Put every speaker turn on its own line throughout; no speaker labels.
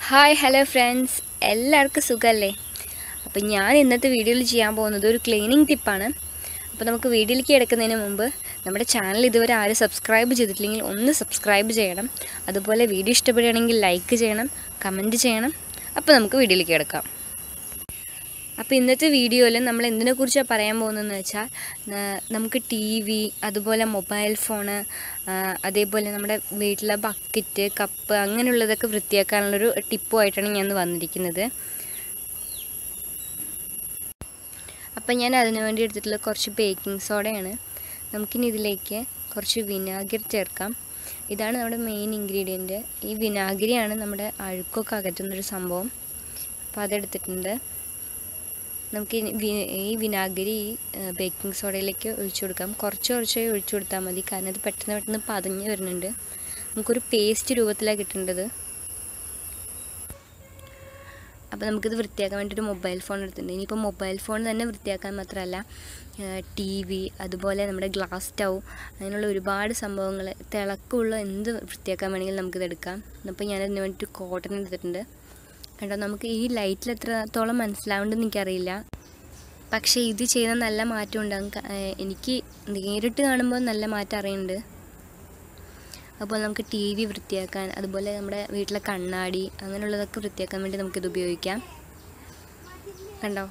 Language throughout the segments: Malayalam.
ഹായ് ഹലോ ഫ്രണ്ട്സ് എല്ലാവർക്കും സുഖമല്ലേ അപ്പം ഞാൻ ഇന്നത്തെ വീഡിയോയിൽ ചെയ്യാൻ പോകുന്നത് ഒരു ക്ലീനിങ് ടിപ്പാണ് അപ്പോൾ നമുക്ക് വീഡിയോയിലേക്ക് എടുക്കുന്നതിന് മുമ്പ് നമ്മുടെ ചാനൽ ഇതുവരെ ആരും സബ്സ്ക്രൈബ് ചെയ്തിട്ടില്ലെങ്കിൽ ഒന്ന് സബ്സ്ക്രൈബ് ചെയ്യണം അതുപോലെ വീഡിയോ ഇഷ്ടപ്പെടുകയാണെങ്കിൽ ലൈക്ക് ചെയ്യണം കമൻറ്റ് ചെയ്യണം അപ്പോൾ നമുക്ക് വീഡിയോയിലേക്ക് എടുക്കാം അപ്പോൾ ഇന്നത്തെ വീഡിയോയിൽ നമ്മൾ എന്തിനെക്കുറിച്ചാണ് പറയാൻ പോകുന്നതെന്ന് വെച്ചാൽ ന- നമുക്ക് ടി വി അതുപോലെ മൊബൈൽ ഫോണ് ആ, അതേപോലെ നമ്മുടെ വീട്ടിലെ ബക്കറ്റ് കപ്പ് അങ്ങനെയുള്ളതൊക്കെ വൃത്തിയാക്കാനുള്ളൊരു ടിപ്പുമായിട്ടാണ് ഞാൻ ഇന്ന് വന്നിരിക്കുന്നത് അപ്പം ഞാൻ അതിന് വേണ്ടി എടുത്തിട്ടുള്ള കുറച്ച് ബേക്കിംഗ് സോഡയാണ് നമുക്കിനി ഇതിലേക്ക് കുറച്ച് വിനാഗിരി ചേർക്കാം ഇതാണ് നമ്മുടെ മെയിൻ ഇൻഗ്രീഡിയൻറ്റ് ഈ വിനാഗിരിയാണ് നമ്മുടെ അഴുക്കൊക്കെ അകറ്റുന്നൊരു സംഭവം അപ്പോൾ അതെടുത്തിട്ടുണ്ട് നമുക്ക് ഈ വി- ഈ വിനാഗിരി ഈ ബേക്കിംഗ് സോഡയിലേക്ക് ഒഴിച്ചു കൊടുക്കാം കുറച്ച് കുറച്ചായി ഒഴിച്ചു കൊടുത്താൽ മതി കാരണം അത് പെട്ടെന്ന് പെട്ടെന്ന് പതഞ്ഞ് വരുന്നുണ്ട് നമുക്കൊരു പേസ്റ്റ് രൂപത്തിലാണ് കിട്ടേണ്ടത് അപ്പോൾ നമുക്കിത് വൃത്തിയാക്കാൻ വേണ്ടി ഒരു മൊബൈൽ ഫോൺ എടുത്തിട്ടുണ്ട് ഇനിയിപ്പോൾ മൊബൈൽ ഫോൺ തന്നെ വൃത്തിയാക്കാൻ മാത്രമല്ല ടി വി അതുപോലെ നമ്മുടെ ഗ്ലാസ് സ്റ്റൗ അങ്ങനെയുള്ള ഒരുപാട് സംഭവങ്ങൾ തിളക്കമുള്ള എന്ത് വൃത്തിയാക്കാൻ വേണമെങ്കിലും നമുക്കിത് എടുക്കാം അപ്പോൾ ഞാനതിന് വേണ്ടിയിട്ട് കോട്ടൺ എടുത്തിട്ടുണ്ട് കണ്ടോ നമുക്ക് ഈ ലൈറ്റിൽ എത്രത്തോളം മനസ്സിലാവുണ്ടെന്ന് എനിക്കറിയില്ല പക്ഷേ ഇത് ചെയ്താൽ നല്ല മാറ്റം ഉണ്ടാകും ക- ഏഹ് എനിക്ക് നേരിട്ട് കാണുമ്പോൾ നല്ല മാറ്റം അറിയുന്നുണ്ട് അപ്പോൾ നമുക്ക് ടി വി വൃത്തിയാക്കാൻ അതുപോലെ നമ്മുടെ വീട്ടിലെ കണ്ണാടി അങ്ങനെയുള്ളതൊക്കെ വൃത്തിയാക്കാൻ വേണ്ടി നമുക്കിത് ഉപയോഗിക്കാം കണ്ടോ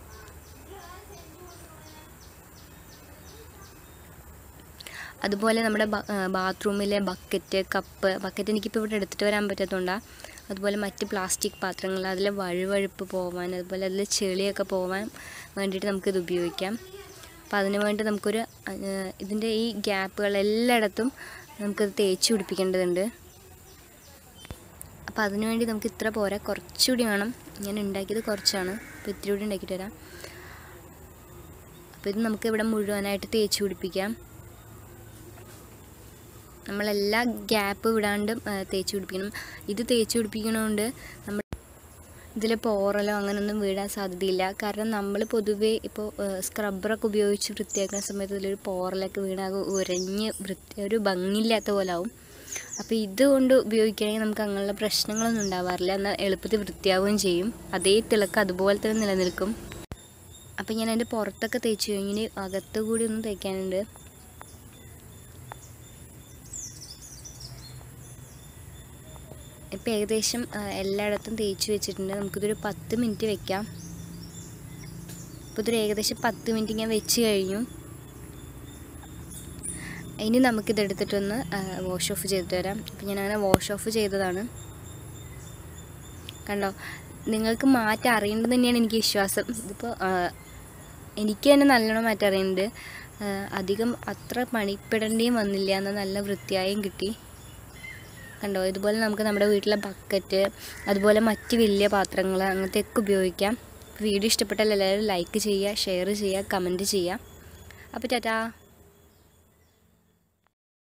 അതുപോലെ നമ്മുടെ ബ- ആ, ബാത്റൂമിലെ ബക്കറ്റ് കപ്പ് ബക്കറ്റ് എനിക്കിപ്പോൾ ഇവിടെ എടുത്തിട്ട് വരാൻ പറ്റാത്തതുകൊണ്ടാണ് അതുപോലെ മറ്റ് പ്ലാസ്റ്റിക് പാത്രങ്ങൾ അതിലെ വഴുവഴുപ്പ് പോവാൻ അതുപോലെ അതിലെ ചെളിയൊക്കെ പോവാൻ വേണ്ടിയിട്ട് നമുക്കിത് ഉപയോഗിക്കാം അപ്പോൾ അതിന് വേണ്ടി നമുക്കൊരു ആ, ഇതിൻ്റെ ഈ ഗ്യാപ്പുകൾ എല്ലായിടത്തും നമുക്കത് തേച്ച് പിടിപ്പിക്കേണ്ടതുണ്ട് അപ്പോൾ അതിന് വേണ്ടി നമുക്ക് ഇത്ര പോരാ കുറച്ചുകൂടി വേണം ഞാൻ ഉണ്ടാക്കിയത് കുറച്ചാണ് അപ്പോൾ ഇത്തിരി കൂടി ഉണ്ടാക്കിയിട്ട് തരാം അപ്പോൾ ഇത് നമുക്ക് ഇവിടെ മുഴുവനായിട്ട് തേച്ച് പിടിപ്പിക്കാം നമ്മളെല്ലാ ഗ്യാപ്പ് വിടാണ്ടും ആ, തേച്ച് പിടിപ്പിക്കണം ഇത് തേച്ച് പിടിപ്പിക്കണോണ്ട് നമ്മൾ ഇതിൽ പോറലോ അങ്ങനെയൊന്നും വീഴാൻ സാധ്യതയില്ല കാരണം നമ്മൾ പൊതുവേ ഇപ്പോൾ സ്ക്രബ്ബറൊക്കെ ഉപയോഗിച്ച് വൃത്തിയാക്കുന്ന സമയത്ത് ഇതിലൊരു പോറലൊക്കെ വീണാകെ ഉരഞ്ഞ് വൃത്തി ഒരു ഭംഗിയില്ലാത്ത പോലെ ആവും അപ്പോൾ ഇതുകൊണ്ട് ഉപയോഗിക്കുകയാണെങ്കിൽ നമുക്ക് അങ്ങനെയുള്ള പ്രശ്നങ്ങളൊന്നും ഉണ്ടാവാറില്ല എന്നാൽ എളുപ്പത്തിൽ വൃത്തിയാവുകയും ചെയ്യും അതേ തിളക്കം അതുപോലെ തന്നെ നിലനിൽക്കും അപ്പോൾ ഞാൻ അതിൻ്റെ പുറത്തൊക്കെ തേച്ച് കഴിഞ്ഞ് അകത്ത് കൂടി ഒന്ന് തേക്കാനുണ്ട് ഇപ്പം ഏകദേശം ആ, എല്ലായിടത്തും തേച്ച് വെച്ചിട്ടുണ്ട് നമുക്കിതൊരു പത്ത് മിനിറ്റ് വെക്കാം ഇപ്പോൾ ഇതൊരു ഏകദേശം പത്ത് മിനിറ്റ് ഞാൻ വെച്ച് കഴിഞ്ഞു ഇനി നമുക്കിത് എടുത്തിട്ടൊന്ന് വാഷ് ഓഫ് ചെയ്തിട്ട് വരാം അപ്പം ഞാൻ അങ്ങനെ വാഷ് ഓഫ് ചെയ്തതാണ് കണ്ടോ നിങ്ങൾക്ക് മാറ്റം അറിയേണ്ടത് തന്നെയാണ് എനിക്ക് വിശ്വാസം ഇതിപ്പോൾ എനിക്ക് തന്നെ നല്ലോണം മാറ്റം അറിയുന്നുണ്ട് ആ, അധികം അത്ര പണിപ്പെടേണ്ടിയും വന്നില്ല എന്നാൽ നല്ല വൃത്തിയായും കിട്ടി കണ്ടോ ഇതുപോലെ നമുക്ക് നമ്മുടെ വീട്ടിലെ ബക്കറ്റ് അതുപോലെ മറ്റ് വലിയ പാത്രങ്ങൾ അങ്ങനത്തെയൊക്കെ ഉപയോഗിക്കാം വീഡിയോ ഇഷ്ടപ്പെട്ടാൽ എല്ലാവരും ലൈക്ക് ചെയ്യുക ഷെയർ ചെയ്യുക കമൻറ്റ് ചെയ്യുക അപ്പോൾ ടാറ്റാ